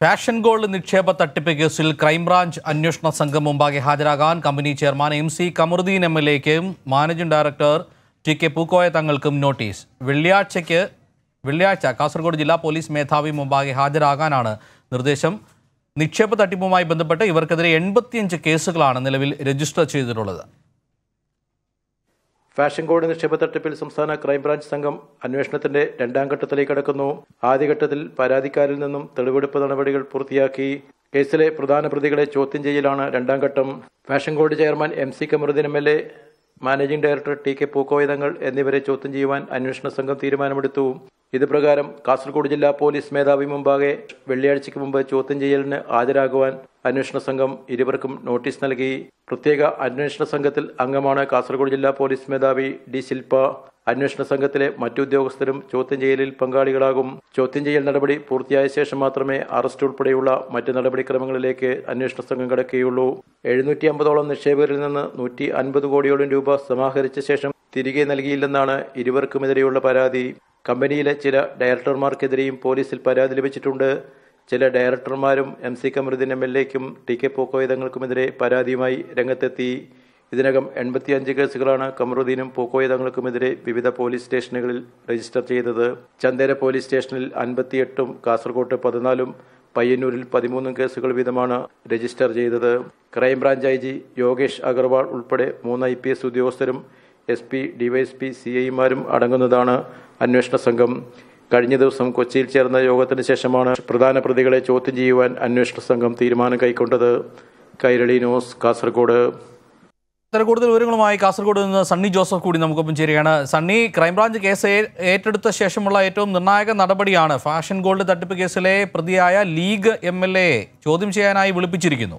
fashion gold നിക്ഷേപ തട്ടിപ്പ് കേസിൽ ക്രൈംബ്രാഞ്ച് അന്വേഷണ സംഘം മുമ്പാകെ ഹാജരാകാൻ company chairman M C Kamaruddin M L എക്കും managing director T K Pookoya തങ്ങൾക്കും നോട്ടീസ് വെള്ളിയാഴ്ചയ്ക്ക് വെള്ളിയാഴ്ച കാസർഗോഡ് ജില്ലാ പോലീസ് മേധാവി മുമ്പാകെ ഹാജരാകാനാണ് നിർദ്ദേശം നിക്ഷേപ തട്ടിപ്പുമായി ബന്ധപ്പെട്ട് ഇവർക്കെതിരെ എൺപത്തിയഞ്ച് കേസുകളാണ് നിലവിൽ രജിസ്റ്റർ ചെയ്തിട്ടുള്ളത് ഫാഷൻ കോഡ് നിക്ഷേപ തട്ടിപ്പിൽ സംസ്ഥാന ക്രൈംബ്രാഞ്ച് സംഘം അന്വേഷണത്തിന്റെ രണ്ടാം ഘട്ടത്തിലേക്ക് കടക്കുന്നു ആദ്യഘട്ടത്തിൽ പരാതിക്കാരിൽ നിന്നും തെളിവെടുപ്പ് നടപടികൾ പൂർത്തിയാക്കി കേസിലെ പ്രധാന പ്രതികളെ ചോദ്യം ചെയ്യലാണ് രണ്ടാം ഘട്ടം fashion code chairman M C Kamaruddin M L A managing director T K പൂക്കോയതങ്ങൾ എന്നിവരെ ചോദ്യം ചെയ്യുവാൻ അന്വേഷണ സംഘം തീരുമാനമെടുത്തു ഇത് പ്രകാരം കാസർഗോഡ് ജില്ലാ പോലീസ് മേധാവി മുമ്പാകെ വെള്ളിയാഴ്ചയ്ക്ക് മുമ്പ് ചോദ്യം ചെയ്യലിന് ഹാജരാകുവാൻ അന്വേഷണ സംഘം ഇരുവർക്കും നോട്ടീസ് നൽകി പ്രത്യേക അന്വേഷണ സംഘത്തിൽ അംഗമാണ് കാസർഗോഡ് ജില്ലാ പോലീസ് മേധാവി ഡി ശില്പ അന്വേഷണ സംഘത്തിലെ മറ്റു ഉദ്യോഗസ്ഥരും ചോദ്യം ചെയ്യലിൽ പങ്കാളികളാകും ചോദ്യം ചെയ്യൽ നടപടി പൂർത്തിയായ ശേഷം മാത്രമേ അറസ്റ്റ് ഉൾപ്പെടെയുള്ള മറ്റ് നടപടിക്രമങ്ങളിലേക്ക് അന്വേഷണ സംഘം കടക്കുകയുള്ളൂ എഴുന്നൂറ്റി അമ്പതോളം നിക്ഷേപകരിൽ നിന്ന് നൂറ്റി അൻപത് കോടിയോളം രൂപ സമാഹരിച്ച ശേഷം തിരികെ നൽകിയില്ലെന്നാണ് ഇരുവർക്കുമെതിരെയുള്ള പരാതി കമ്പനിയിലെ ചില ഡയറക്ടർമാർക്കെതിരെയും പോലീസിൽ പരാതി ലഭിച്ചിട്ടുണ്ട് ചില ഡയറക്ടർമാരും M C Kamaruddin M L എക്കും ടി കെ പോക്കോയതങ്ങൾക്കുമെതിരെ പരാതിയുമായി രംഗത്തെത്തി ഇതിനകം എൺപത്തിയഞ്ച് കേസുകളാണ് കമറുദ്ദീനും പോക്കോയതങ്ങൾക്കുമെതിരെ വിവിധ പോലീസ് സ്റ്റേഷനുകളിൽ രജിസ്റ്റർ ചെയ്തത് ചന്ദേര പോലീസ് സ്റ്റേഷനിൽ അൻപത്തിയെട്ടും കാസർകോട്ട് പതിനാലും പയ്യന്നൂരിൽ പതിമൂന്നും കേസുകൾ വീതമാണ് രജിസ്റ്റർ ചെയ്തത് crime branch I G Yogesh Agarwal ഉൾപ്പെടെ മൂന്ന് ഐ പി എസ് ഉദ്യോഗസ്ഥരും എസ് പി ഡിവൈഎസ്പി സി ഐമാരും അടങ്ങുന്നതാണ് അന്വേഷണ സംഘം കഴിഞ്ഞ ദിവസം കൊച്ചിയിൽ ചേർന്ന യോഗത്തിന് ശേഷമാണ് പ്രധാന പ്രതികളെ ചോദ്യം ചെയ്യുവാൻ അന്വേഷണ സംഘം തീരുമാനം കൈക്കൊണ്ടത് കൈരളി ന്യൂസ് കാസർഗോഡ് ഇത്തരം കൂടുതൽ വിവരങ്ങളുമായി കാസർഗോഡ് നിന്ന് സണ്ണി ജോസഫ് കൂടി നമുക്കൊപ്പം ചേരുകയാണ് സണ്ണി ക്രൈംബ്രാഞ്ച് കേസ് ഏ- ഏറ്റെടുത്ത ശേഷമുള്ള ഏറ്റവും നിർണായക നടപടിയാണ് ഫാഷൻ ഗോൾഡ് തട്ടിപ്പ് കേസിലെ പ്രതിയായ ലീഗ് എം എൽ എ ചോദ്യം ചെയ്യാനായി വിളിപ്പിച്ചിരിക്കുന്നു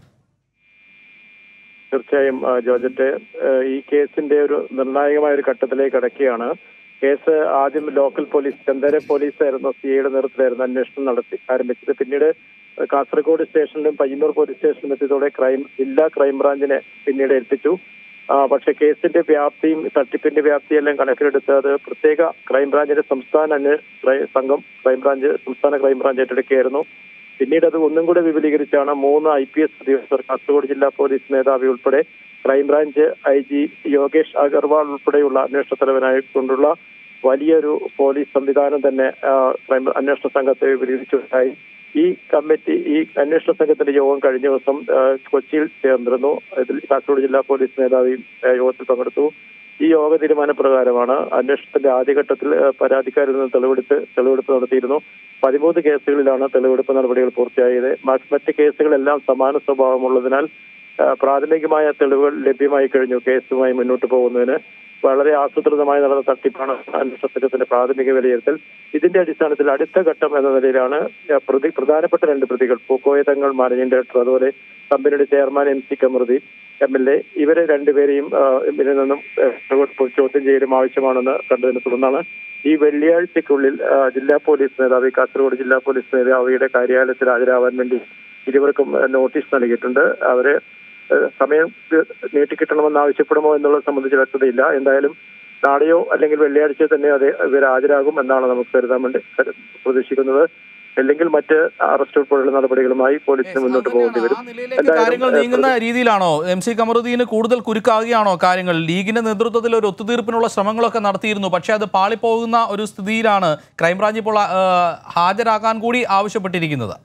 തീർച്ചയായും ആ, ജോർജറ്റ് ആ, ഈ കേസിന്റെ ഒരു നിർണായകമായ ഒരു ഘട്ടത്തിലേക്ക് കടക്കുകയാണ് കേസ് ആദ്യം ലോക്കൽ പോലീസ് ചന്ദര പോലീസ് ആയിരുന്നു സി ഐയുടെ നേതൃത്വത്തിലായിരുന്നു അന്വേഷണം നടത്തി ആരംഭിച്ചത് പിന്നീട് കാസർഗോഡ് സ്റ്റേഷനിലും പയ്യന്നൂർ പോലീസ് സ്റ്റേഷനിലും എത്തിയതോടെ ക്രൈം ജില്ലാ ക്രൈംബ്രാഞ്ചിനെ പിന്നീട് ഏൽപ്പിച്ചു ആ, പക്ഷെ കേസിന്റെ വ്യാപ്തിയും തട്ടിപ്പിന്റെ വ്യാപ്തിയെല്ലാം കണക്കിലെടുത്ത് അത് പ്രത്യേക ക്രൈംബ്രാഞ്ചിന്റെ സംസ്ഥാന അന്വേ- ക്രൈ- സംഘം ക്രൈംബ്രാഞ്ച് സംസ്ഥാന ക്രൈംബ്രാഞ്ച് ഏറ്റെടുക്കുകയായിരുന്നു പിന്നീട് അത് ഒന്നും കൂടെ വിപുലീകരിച്ചാണ് മൂന്ന് ഐ പി എസ് ഉദ്യോഗസ്ഥർ കാസർഗോഡ് ജില്ലാ പോലീസ് മേധാവി ഉൾപ്പെടെ crime branch I G Yogesh Agarwal ഉൾപ്പെടെയുള്ള അന്വേഷണ തലവനായി കൊണ്ടുള്ള വലിയൊരു പോലീസ് സംവിധാനം തന്നെ ആ, ക്രൈം അന്വേഷണ സംഘത്തെ വിപുലീകരിച്ചുണ്ടായി ഈ കമ്മിറ്റി ഈ അന്വേഷണ സംഘത്തിന്റെ യോഗം കഴിഞ്ഞ ദിവസം ആ, കൊച്ചിയിൽ ചേർന്നിരുന്നു ഇതിൽ കാസർഗോഡ് ജില്ലാ പോലീസ് മേധാവി ആ, യോഗത്തിൽ പങ്കെടുത്തു ഈ യോഗ തീരുമാനപ്രകാരമാണ് അന്വേഷണത്തിന്റെ ആദ്യഘട്ടത്തിൽ ആ, പരാതിക്കാരിൽ നിന്ന് തെളിവെടുത്ത് തെളിവെടുപ്പ് നടത്തിയിരുന്നു പതിമൂന്ന് കേസുകളിലാണ് തെളിവെടുപ്പ് നടപടികൾ പൂർത്തിയായത് മ- മറ്റ് കേസുകളെല്ലാം സമാന സ്വഭാവമുള്ളതിനാൽ ആ, പ്രാഥമികമായ തെളിവുകൾ ലഭ്യമായി കഴിഞ്ഞു കേസുമായി മുന്നോട്ട് പോകുന്നതിന് വളരെ ആസൂത്രിതമായി നടന്ന തട്ടിപ്പാണ് അന്വേഷണ സംഘത്തിന്റെ പ്രാഥമിക വിലയിരുത്തൽ ഇതിന്റെ അടിസ്ഥാനത്തിൽ അടുത്ത ഘട്ടം എന്ന നിലയിലാണ് ആ, പ്രതി പ്രധാനപ്പെട്ട രണ്ട് പ്രതികൾ പൂക്കോയ തങ്ങൾ മാനേജിംഗ് ഡയറക്ടർ അതുപോലെ കമ്പനിയുടെ chairman M C Kamaruddin M L A ഇവരെ രണ്ടുപേരെയും ആ, ഇതിൽ നിന്നും ആ, ചോദ്യം ചെയ്യലും ആവശ്യമാണെന്ന് കണ്ടതിനെ തുടർന്നാണ് ഈ വെള്ളിയാഴ്ചക്കുള്ളിൽ ആ, ജില്ലാ പോലീസ് മേധാവി കാസർഗോഡ് ജില്ലാ പോലീസ് മേധാവിയുടെ കാര്യാലയത്തിൽ ഹാജരാവാൻ വേണ്ടി ഇരുവർക്കും ആ, നോട്ടീസ് നൽകിയിട്ടുണ്ട് അവരെ ആ, സമയം ആ, നീട്ടിക്കിട്ടണമെന്ന് ആവശ്യപ്പെടുമോ എന്നുള്ളത് സംബന്ധിച്ച് വ്യക്തതയില്ല എന്തായാലും നാളെയോ അല്ലെങ്കിൽ വെള്ളിയാഴ്ചയോ തന്നെ അത് ഇവർ ഹാജരാകും എന്നാണ് നമുക്ക് കരുതാൻ വേണ്ടി കരു- പ്രതീക്ഷിക്കുന്നത് അല്ലെങ്കിൽ മറ്റ് അറസ്റ്റ് ഉൾപ്പെടെയുള്ള നടപടികളുമായി പോലീസിന് മുന്നോട്ട് പോകേണ്ടി വരും ആ നിലയിലേക്ക് കാര്യങ്ങൾ നീങ്ങുന്ന രീതിയിലാണോ എം സി കമറുദ്ദീന് കൂടുതൽ കുരുക്കാകുകയാണോ കാര്യങ്ങൾ ലീഗിന്റെ നേതൃത്വത്തിൽ ഒരു ഒത്തുതീർപ്പിനുള്ള ശ്രമങ്ങളൊക്കെ നടത്തിയിരുന്നു പക്ഷേ അത് പാളിപ്പോകുന്ന ഒരു സ്ഥിതിയിലാണ് ക്രൈംബ്രാഞ്ച് ഇപ്പോൾ ആ, ഹാജരാക്കാൻ കൂടി ആവശ്യപ്പെട്ടിരിക്കുന്നത്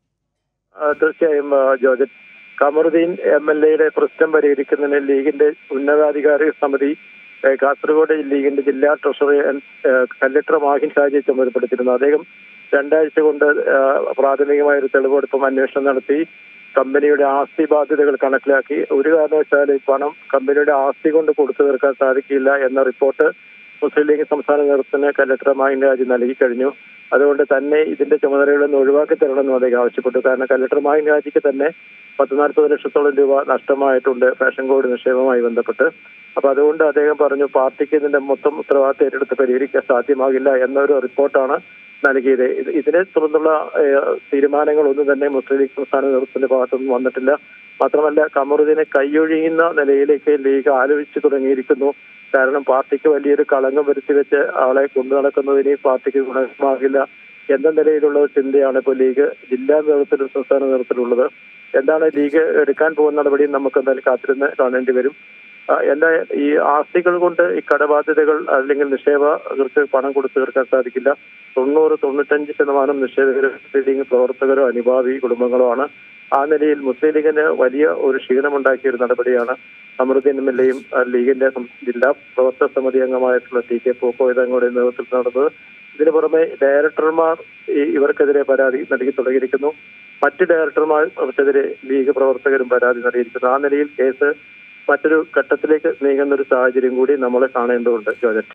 ആ, തീർച്ചയായും ആ, ജോർജ് കമറുദ്ദീൻ എം എൽ എയുടെ പ്രശ്നം പരിഹരിക്കുന്നതിന് ലീഗിന്റെ ഉന്നതാധികാര സമിതി ഏ, കാസർഗോഡ് ലീഗിന്റെ ജില്ലാ ട്രഷറി ഏ, കലക്ടർ മാഹിൻ ഷാജിയെ ചുമതലപ്പെടുത്തിയിരുന്നു അദ്ദേഹം രണ്ടാഴ്ച കൊണ്ട് ആ, പ്രാഥമികമായ ഒരു തെളിവെടുപ്പും അന്വേഷണം നടത്തി കമ്പനിയുടെ ആസ്തി ബാധ്യതകൾ കണക്കിലാക്കി ഒരു കാരണവശാലും ഈ പണം കമ്പനിയുടെ ആസ്തി കൊണ്ട് കൊടുത്തു തീർക്കാൻ സാധിക്കില്ല എന്ന റിപ്പോർട്ട് മുസ്ലിം ലീഗ് സംസ്ഥാന നേതൃത്വത്തിന് കലക്ടർ മാഹിൻ രാജി നൽകി കഴിഞ്ഞു അതുകൊണ്ട് തന്നെ ഇതിന്റെ ചുമതലകളിൽ നിന്ന് ഒഴിവാക്കി തരണമെന്നും അദ്ദേഹം ആവശ്യപ്പെട്ടു കാരണം കലക്ടർ മാഹിൻ രാജിക്ക് തന്നെ പത്ത് നാൽപ്പത് ലക്ഷത്തോളം രൂപ നഷ്ടമായിട്ടുണ്ട് ഫാഷൻ കോഡ് നിക്ഷേപവുമായി ബന്ധപ്പെട്ട് അപ്പൊ അതുകൊണ്ട് അദ്ദേഹം പറഞ്ഞു പാർട്ടിക്ക് ഇതിന്റെ മൊത്തം ഉത്തരവാദിത്തം ഏറ്റെടുത്ത് പരിഹരിക്കാൻ സാധ്യമാകില്ല എന്നൊരു റിപ്പോർട്ടാണ് നൽകിയത് ഇത് ഇതിനെ തുടർന്നുള്ള ഏഹ്, തീരുമാനങ്ങളൊന്നും തന്നെ മുസ്ലിം ലീഗ് സംസ്ഥാന നേതൃത്വത്തിന്റെ ഭാഗത്തുനിന്ന് വന്നിട്ടില്ല മാത്രമല്ല കമറുദ്ദീനെ കൈയൊഴിയുന്ന നിലയിലേക്ക് ലീഗ് ആലോചിച്ചു തുടങ്ങിയിരിക്കുന്നു കാരണം പാർട്ടിക്ക് വലിയൊരു കളങ്കം വരുത്തി വെച്ച് ആളെ കൊണ്ടു നടക്കുന്നതിന് പാർട്ടിക്ക് ഗുണമാകില്ല എന്ന നിലയിലുള്ള ഒരു ചിന്തയാണ് ഇപ്പോൾ ലീഗ് ജില്ലാ നേതൃത്വത്തിലും സംസ്ഥാന നേതൃത്വത്തിലുള്ളത് എന്താണ് ലീഗ് എടുക്കാൻ പോകുന്ന നടപടിയും നമുക്ക് എന്തായാലും കാത്തിരുന്ന് കാണേണ്ടി വരും ആ, എന്താ ഈ ആസ്തികൾ കൊണ്ട് ഈ കടബാധ്യതകൾ അല്ലെങ്കിൽ നിക്ഷേപകർക്ക് പണം കൊടുത്തു തീർക്കാൻ സാധിക്കില്ല തൊണ്ണൂറ് തൊണ്ണൂറ്റഞ്ച് ശതമാനം നിക്ഷേപകരും മുസ്ലിം ലീഗ് പ്രവർത്തകരോ അനുഭാവി കുടുംബങ്ങളോ ആണ് ആ നിലയിൽ മുസ്ലിം ലീഗിന് വലിയ ഒരു ക്ഷീണമുണ്ടാക്കിയ ഒരു നടപടിയാണ് അമൃതീൻ എം എൽ എയും ലീഗിന്റെ സം- ജില്ലാ പ്രവർത്തക സമിതി അംഗമായിട്ടുള്ള ടി കെ പോക്കോ ഇതങ്ങളുടെ നേതൃത്വത്തിൽ നടന്നത് ഇതിനു പുറമെ ഡയറക്ടർമാർ ഈ- ഇവർക്കെതിരെ പരാതി നൽകി തുടങ്ങിയിരിക്കുന്നു മറ്റ് ഡയറക്ടർമാർക്കെതിരെ ലീഗ് പ്രവർത്തകരും പരാതി നൽകിയിരിക്കുന്നു ആ നിലയിൽ കേസ് മറ്റൊരു ഘട്ടത്തിലേക്ക് നീങ്ങുന്ന ഒരു സാഹചര്യം കൂടി നമ്മൾ കാണേണ്ടതുണ്ട് ജോജറ്റ്